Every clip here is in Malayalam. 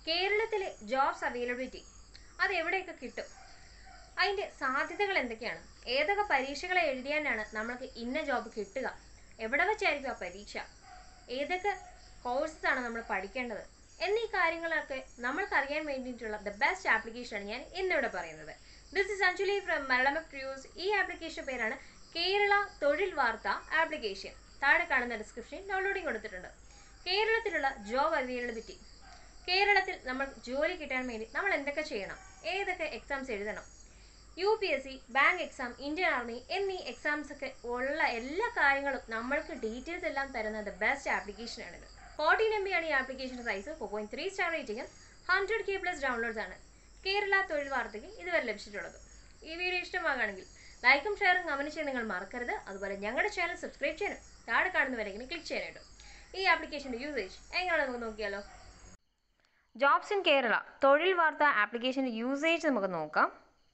കേരളത്തിലെ ജോബ്സ് അവൈലബിലിറ്റി അത് എവിടെയൊക്കെ കിട്ടും അതിൻ്റെ സാധ്യതകൾ എന്തൊക്കെയാണ് ഏതൊക്കെ പരീക്ഷകൾ എഴുതിയാലാണ് നമ്മൾക്ക് ഇന്ന ജോബ് കിട്ടുക എവിടെ വെച്ചായിരിക്കും ആ പരീക്ഷ ഏതൊക്കെ കോഴ്സസ് ആണ് നമ്മൾ പഠിക്കേണ്ടത് എന്നീ കാര്യങ്ങളൊക്കെ നമ്മൾക്ക് അറിയാൻ വേണ്ടിയിട്ടുള്ള ദ ബെസ്റ്റ് ആപ്ലിക്കേഷനാണ് ഞാൻ ഇന്നിവിടെ പറയുന്നത് this is Anjali from Malayalam crews ഈ ആപ്ലിക്കേഷൻ പേരാണ് കേരള തൊഴിൽ വാർത്ത ആപ്ലിക്കേഷൻ താഴെ കാണുന്ന ഡിസ്ക്രിപ്ഷൻ ഡൗൺലോഡിംഗ് കൊടുത്തിട്ടുണ്ട് കേരളത്തിലുള്ള ജോബ് അവൈലബിലിറ്റി കേരളത്തിൽ നമ്മൾ ജോലി കിട്ടാൻ വേണ്ടി നമ്മൾ എന്തൊക്കെ ചെയ്യണം ഏതൊക്കെ എക്സാംസ് എഴുതണം U P S C bank exam Indian army എന്നീ എക്സാംസ് ഒക്കെ ഉള്ള എല്ലാ കാര്യങ്ങളും നമ്മൾക്ക് ഡീറ്റെയിൽസ് എല്ലാം തരുന്ന ദ ബെസ്റ്റ് ആപ്ലിക്കേഷനാണിത് ഫോർട്ടീൻ എം ബി ആണ് ഈ application size four point three star റേറ്റിംഗും ഹൺഡ്രഡ് കെ പ്ലസ് ഡൗൺലോഡ്സ് ആണ് കേരള തൊഴിൽ വാർത്തയ്ക്ക് ഇതുവരെ ലഭിച്ചിട്ടുള്ളത് ഈ വീഡിയോ ഇഷ്ടമാകുകയാണെങ്കിൽ ലൈക്കും ഷെയറും കമന്റ് ചെയ്യാൻ നിങ്ങൾ മറക്കരുത് അതുപോലെ ഞങ്ങളുടെ ചാനൽ സബ്സ്ക്രൈബ് ചെയ്യാനും താഴെ കാണുന്നവരെങ്കിലും ക്ലിക്ക് ചെയ്യാനായിട്ടും ഈ ആപ്ലിക്കേഷൻ്റെ യൂസേജ് എങ്ങനെയാണെന്ന് നമുക്ക് നോക്കിയാലോ ജോബ്സ് ഇൻ കേരള തൊഴിൽ വാർത്ത ആപ്ലിക്കേഷൻ്റെ യൂസേജ് നമുക്ക് നോക്കാം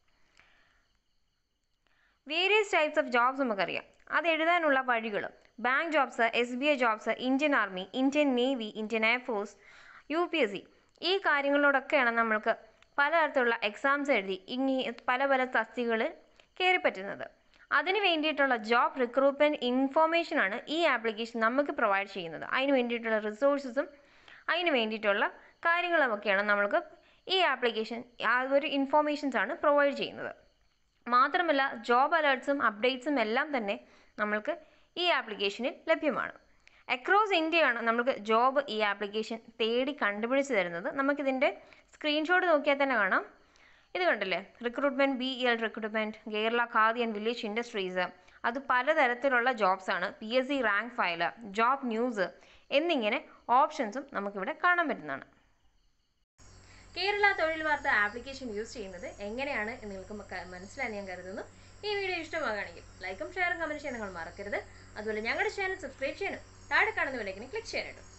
വേരിയസ് ടൈപ്സ് ഓഫ് ജോബ്സ് നമുക്കറിയാം അത് എഴുതാനുള്ള വഴികൾ bank jobs S B I jobs Indian army Indian navy Indian air force U P S C ഈ കാര്യങ്ങളോടൊക്കെയാണ് നമ്മൾക്ക് പലതരത്തിലുള്ള എക്സാംസ് എഴുതി ഇനി പല പല തസ്തികൾ കയറി പറ്റുന്നത് അതിന് വേണ്ടിയിട്ടുള്ള ജോബ് റിക്രൂട്ട്മെൻറ്റ് ഇൻഫോർമേഷനാണ് ഈ ആപ്ലിക്കേഷൻ നമുക്ക് പ്രൊവൈഡ് ചെയ്യുന്നത് അതിന് വേണ്ടിയിട്ടുള്ള റിസോഴ്സസും അതിന് വേണ്ടിയിട്ടുള്ള കാര്യങ്ങളുമൊക്കെയാണ് നമ്മൾക്ക് ഈ ആപ്ലിക്കേഷൻ ആ ഒരു ഇൻഫോർമേഷൻസ് ആണ് പ്രൊവൈഡ് ചെയ്യുന്നത് മാത്രമല്ല ജോബ് അലേർട്സും അപ്ഡേറ്റ്സും എല്ലാം തന്നെ നമ്മൾക്ക് ഈ ആപ്ലിക്കേഷനിൽ ലഭ്യമാണ് അക്രോസ് ഇന്ത്യയാണ് നമുക്ക് ജോബ് ഈ ആപ്ലിക്കേഷൻ തേടി കണ്ടുപിടിച്ച് തരുന്നത് നമുക്കിതിൻ്റെ സ്ക്രീൻഷോട്ട് നോക്കിയാൽ തന്നെ കാണാം ഇത് കണ്ടില്ലേ recruitment B L recruitment Kerala Khadi and village industries അത് പലതരത്തിലുള്ള ജോബ്സ് ആണ് P S C rank file job news എന്നിങ്ങനെ ഓപ്ഷൻസും നമുക്കിവിടെ കാണാൻ പറ്റുന്നതാണ് കേരള തൊഴിൽ വാർത്ത ആപ്ലിക്കേഷൻ യൂസ് ചെയ്യുന്നത് എങ്ങനെയാണ് എന്ന് നിങ്ങൾക്ക് മക്ക- മനസ്സിലായി ഞാൻ കരുതുന്നു ഈ വീഡിയോ ഇഷ്ടമാകുകയാണെങ്കിൽ ലൈക്കും ഷെയറും കമൻറ്റ് ചെയ്യാൻ നിങ്ങൾ മറക്കരുത് അതുപോലെ ഞങ്ങളുടെ ചാനൽ സബ്സ്ക്രൈബ് ചെയ്യാനും താഴെ കാണുന്ന വിലക്കിന് ക്ലിക്ക് ചെയ്യാനായിട്ടും